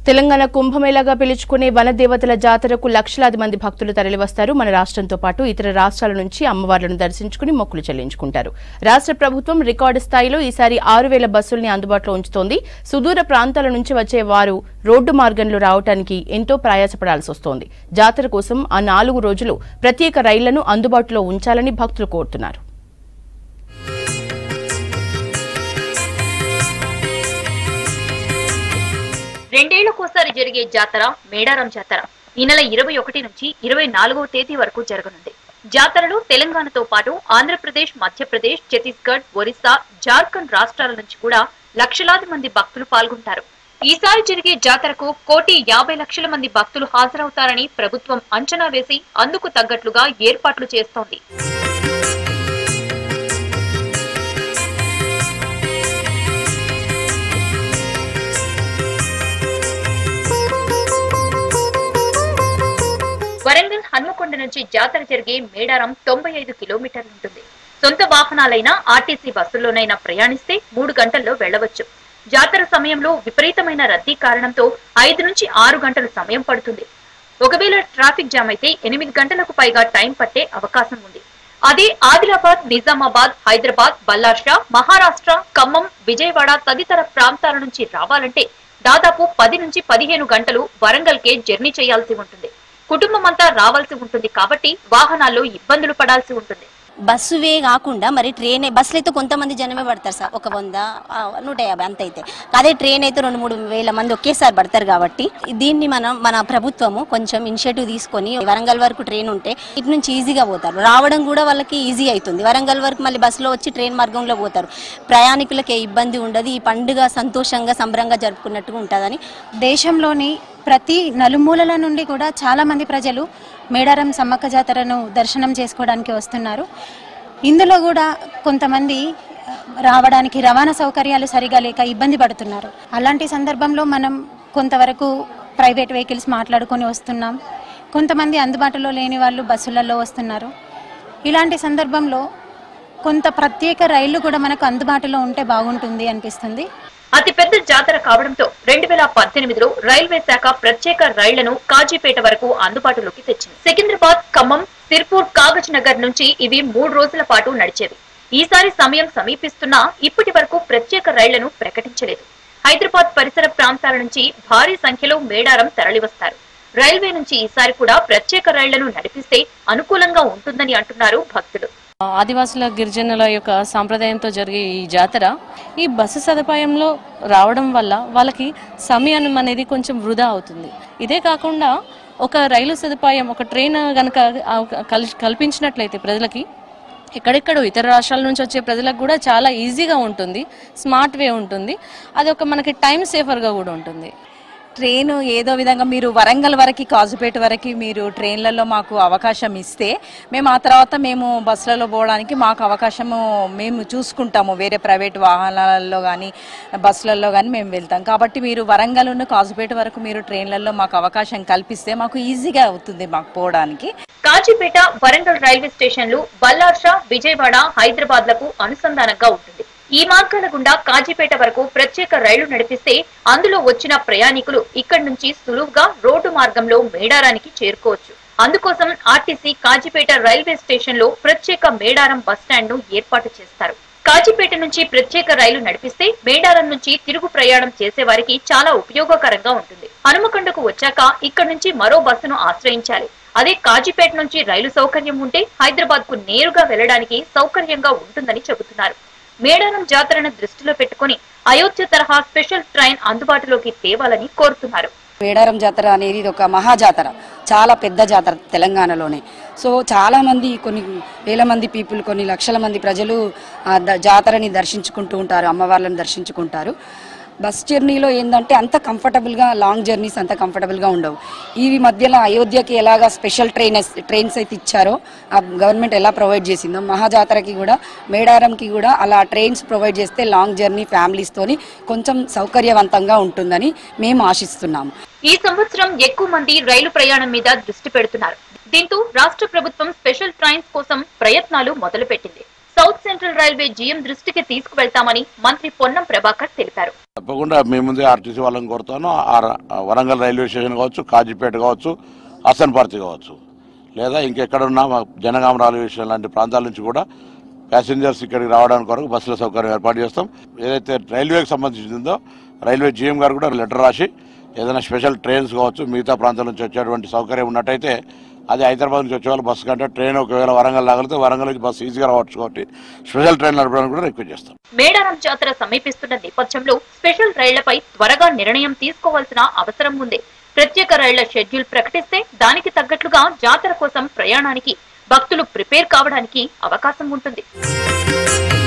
తెలంగాణ కుంభమేళాగా పిలుచుకునే వనదేవతల జాతరకు లక్షలాది మంది భక్తులు తరలివస్తారు మన రాష్ట్రంతో పాటు ఇతర రాష్ట్రాల నుంచి అమ్మవార్లను దర్శించుకుని మొక్కులు చెల్లించుకుంటారు రాష్ట్ర ప్రభుత్వం రికార్డు స్థాయిలో ఈసారి ఆరు వేల బస్సుల్ని అందుబాటులో ఉంచుతోంది సుదూర ప్రాంతాల నుంచి వచ్చే వారు రోడ్డు మార్గంలో రావడానికి ఎంతో ప్రయాసపడాల్సి వస్తోంది జాతర కోసం ఆ నాలుగు రోజులు ప్రత్యేక రైళ్లను అందుబాటులో ఉంచాలని భక్తులు కోరుతున్నారు రెండేళ్లకోసారి జరిగే జాతర మేడారం జాతర ఈ నెల ఇరవై ఒకటి నుంచి ఇరవై నాలుగవ తేదీ వరకు జరగనుంది జాతరలో తెలంగాణతో పాటు ఆంధ్రప్రదేశ్ మధ్యప్రదేశ్ ఛత్తీస్గఢ్ ఒరిస్సా జార్ఖండ్ రాష్ట్రాల నుంచి కూడా లక్షలాది మంది భక్తులు పాల్గొంటారు ఈసారి జరిగే జాతరకు కోటి యాభై లక్షల మంది భక్తులు హాజరవుతారని ప్రభుత్వం అంచనా వేసి అందుకు తగ్గట్లుగా ఏర్పాట్లు చేస్తోంది వరంగల్ హన్మకొండ నుంచి జాతర జరిగే మేడారం తొంభై ఐదు కిలోమీటర్లు ఉంటుంది సొంత వాహనాలైనా ఆర్టీసీ బస్సుల్లోనైనా ప్రయాణిస్తే మూడు గంటల్లో వెళ్లవచ్చు జాతర సమయంలో విపరీతమైన రద్దీ కారణంతో ఐదు నుంచి ఆరు గంటలు సమయం పడుతుంది ఒకవేళ ట్రాఫిక్ జామ్ అయితే ఎనిమిది గంటలకు పైగా టైం పట్టే అవకాశం ఉంది అదే ఆదిలాబాద్ నిజామాబాద్ హైదరాబాద్ బల్లార్షా మహారాష్ట్ర ఖమ్మం విజయవాడ తదితర ప్రాంతాల నుంచి రావాలంటే దాదాపు పది నుంచి పదిహేను గంటలు వరంగల్కే జర్నీ చేయాల్సి ఉంటుంది కుటుంబం అంతా రావాల్సి ఉంటుంది కాబట్టి వాహనాల్లో ఇబ్బందులు పడాల్సి ఉంటుంది బస్సువే కాకుండా మరి ట్రైన్ బస్సులు అయితే కొంతమంది జనమే పడతారు సార్ ఒక వంద ఆ, నూట యాభై అంత అయితే అదే ట్రైన్ అయితే రెండు మూడు వేల మంది ఒకేసారి పడతారు కాబట్టి దీన్ని మనం మన ప్రభుత్వము కొంచెం ఇనిషియేటివ్ తీసుకొని వరంగల్ వరకు ట్రైన్ ఉంటే ఇటు నుంచి ఈజీగా పోతారు రావడం కూడా వాళ్ళకి ఈజీ అవుతుంది వరంగల్ వరకు మళ్ళీ బస్సులో వచ్చి ట్రైన్ మార్గంలో పోతారు ప్రయాణికులకి ఏ ఇబ్బంది ఉండదు ఈ పండుగ సంతోషంగా సంబరంగా జరుపుకున్నట్టుగా ఉంటుందని దేశంలోని ప్రతి నలుమూలల నుండి కూడా చాలా మంది ప్రజలు మేడారం సమ్మక్క జాతరను దర్శనం చేసుకోవడానికి వస్తున్నారు ఇందులో కూడా కొంతమంది ఆ, రావడానికి రవాణా సౌకర్యాలు సరిగా లేక ఇబ్బంది పడుతున్నారు అలాంటి సందర్భంలో మనం కొంతవరకు ప్రైవేట్ వెహికల్స్ మాట్లాడుకొని వస్తున్నాం కొంతమంది అందుబాటులో లేని వాళ్ళు బస్సులలో వస్తున్నారు ఇలాంటి సందర్భంలో కొంత ప్రత్యేక రైళ్లు కూడా మనకు అందుబాటులో ఉంటే బాగుంటుంది అనిపిస్తుంది అతిపెద్ద జాతర కావడంతో రెండు వేల పద్దెనిమిదిలో రైల్వే శాఖ ప్రత్యేక రైళ్లను కాజీపేట వరకు అందుబాటులోకి తెచ్చింది సికింద్రాబాద్ ఖమ్మం సిర్పూర్ కాగజ్ నగర్ నుంచి ఇవి మూడు రోజుల పాటు నడిచేవి ఈసారి సమయం సమీపిస్తున్నా ఇప్పటి వరకు ప్రత్యేక రైళ్లను ప్రకటించలేదు హైదరాబాద్ పరిసర ప్రాంతాల నుంచి భారీ సంఖ్యలో మేడారం తరలివస్తారు రైల్వే నుంచి ఈసారి కూడా ప్రత్యేక రైళ్లను నడిపిస్తే అనుకూలంగా ఉంటుందని అంటున్నారు భక్తులు ఆదివాసుల గిరిజనుల యొక్క సాంప్రదాయంతో జరిగే ఈ జాతర ఈ బస్సు సదుపాయంలో రావడం వల్ల వాళ్ళకి సమయం అనేది కొంచెం వృధా అవుతుంది ఇదే కాకుండా ఒక రైలు సదుపాయం ఒక ట్రైన్ కనుక కల్పించినట్లయితే ప్రజలకి ఎక్కడెక్కడో ఇతర రాష్ట్రాల నుంచి వచ్చే ప్రజలకు కూడా చాలా ఈజీగా ఉంటుంది స్మార్ట్ వే ఉంటుంది అది ఒక మనకి టైం సేఫర్గా కూడా ఉంటుంది ట్రైన్ ఏదో విధంగా మీరు వరంగల్ వరకు కాజుపేట వరకు మీరు ట్రైన్లలో మాకు అవకాశం ఇస్తే మేము ఆ తర్వాత మేము బస్సులలో పోవడానికి మాకు అవకాశము మేము చూసుకుంటాము వేరే ప్రైవేట్ వాహనాలలో కానీ బస్సులలో కానీ మేము వెళ్తాం కాబట్టి మీరు వరంగల్ ఉన్న కాజుపేట వరకు మీరు ట్రైన్లలో మాకు అవకాశం కల్పిస్తే మాకు ఈజీగా అవుతుంది మాకు పోవడానికి కాజీపేట వరంగల్ రైల్వే స్టేషన్లు బల్లార్షా విజయవాడ హైదరాబాద్ లకు అనుసంధానంగా ఉంటుంది ఈ మార్గాల గుండా కాజీపేట వరకు ప్రత్యేక రైలు నడిపిస్తే అందులో వచ్చిన ప్రయాణికులు ఇక్కడి నుంచి సులువుగా రోడ్డు మార్గంలో మేడారానికి చేరుకోవచ్చు అందుకోసం ఆర్టీసీ కాజీపేట రైల్వే స్టేషన్ లో ప్రత్యేక మేడారం బస్ స్టాండ్ ను ఏర్పాటు చేస్తారు కాజీపేట నుంచి ప్రత్యేక రైలు నడిపిస్తే మేడారం నుంచి తిరుగు ప్రయాణం చేసేవారికి చాలా ఉపయోగకరంగా ఉంటుంది హనుమకొండకు వచ్చాక ఇక్కడ నుంచి మరో బస్సును ఆశ్రయించాలి అదే కాజీపేట నుంచి రైలు సౌకర్యం ఉంటే హైదరాబాద్ కు నేరుగా వెళ్లడానికి సౌకర్యంగా ఉంటుందని చెబుతున్నారు మేడారం జాతరను దృష్టిలో పెట్టుకుని అయోధ్య తరహా స్పెషల్ ట్రైన్ అందుబాటులోకి తేవాలని కోరుతున్నారు మేడారం జాతర అనేది ఇది ఒక మహా జాతర చాలా పెద్ద జాతర తెలంగాణలోనే సో చాలా మంది కొన్ని వేల మంది పీపుల్ కొన్ని లక్షల మంది ప్రజలు ఆ ద- జాతరని దర్శించుకుంటూ ఉంటారు అమ్మవార్లను దర్శించుకుంటారు బస్ జర్నీలో ఏంటంటే అంత కంఫర్టబుల్గా లాంగ్ జర్నీస్ అంత కంఫర్టబుల్గా ఉండవు ఈ మధ్యలో అయోధ్యకి ఎలాగా స్పెషల్ ట్రైన్ ట్రైన్స్ అయితే ఇచ్చారో ఆ గవర్నమెంట్ ఎలా ప్రొవైడ్ చేసిందో మహాజాతరకి కూడా మేడారంకి కూడా అలా ట్రైన్స్ ప్రొవైడ్ చేస్తే లాంగ్ జర్నీ ఫ్యామిలీస్తోని కొంచెం సౌకర్యవంతంగా ఉంటుందని మేము ఆశిస్తున్నాము ఈ సంవత్సరం ఎక్కువ మంది రైలు ప్రయాణం మీద దృష్టి పెడుతున్నారు దీంతో రాష్ట్ర ప్రభుత్వం స్పెషల్ ట్రైన్స్ కోసం ప్రయత్నాలు మొదలుపెట్టింది సౌత్ సెంట్రల్ రైల్వే జీఎం దృష్టికి తీసుకువెళ్తామని మంత్రి పొన్నం ప్రభాకర్ తెలిపారు తప్పకుండా మీ ముందే ఆర్టీసీ వాళ్ళని కోరుతాను ఆ ర- ఆ వరంగల్ రైల్వే స్టేషన్ కావచ్చు కాజీపేట కావచ్చు హసన్పర్తి కావచ్చు లేదా ఇంకెక్కడున్నా మా జనగామ రైల్వే స్టేషన్ లాంటి ప్రాంతాల నుంచి కూడా ప్యాసింజర్స్ ఇక్కడికి రావడానికి కొరకు బస్సుల సౌకర్యం ఏర్పాటు చేస్తాం ఏదైతే రైల్వేకి సంబంధించిందో రైల్వే జీఎం గారు కూడా లెటర్ రాసి ఏదైనా స్పెషల్ ట్రైన్స్ కావచ్చు మిగతా ప్రాంతాల నుంచి వచ్చేటువంటి సౌకర్యం ఉన్నట్టయితే అది హైదరాబాద్ నుంచి వచ్చే వాళ్ళు బస్సు కంటే ట్రైన్ ఒకవేళ వరంగల్ లాగలితే వరంగల్ నుంచి బస్సు ఈజీగా రావచ్చు కాబట్టి స్పెషల్ ట్రైన్ నడపడానికి కూడా రిక్వెస్ట్ చేస్తాం మేడారం జాతర సమీపిస్తున్న నేపథ్యంలో స్పెషల్ రైళ్లపై త్వరగా నిర్ణయం తీసుకోవాల్సిన అవసరం ఉంది ప్రత్యేక రైళ్ల షెడ్యూల్ ప్రకటిస్తే దానికి తగ్గట్లుగా జాతర కోసం ప్రయాణానికి భక్తులు ప్రిపేర్ కావడానికి అవకాశం ఉంటుంది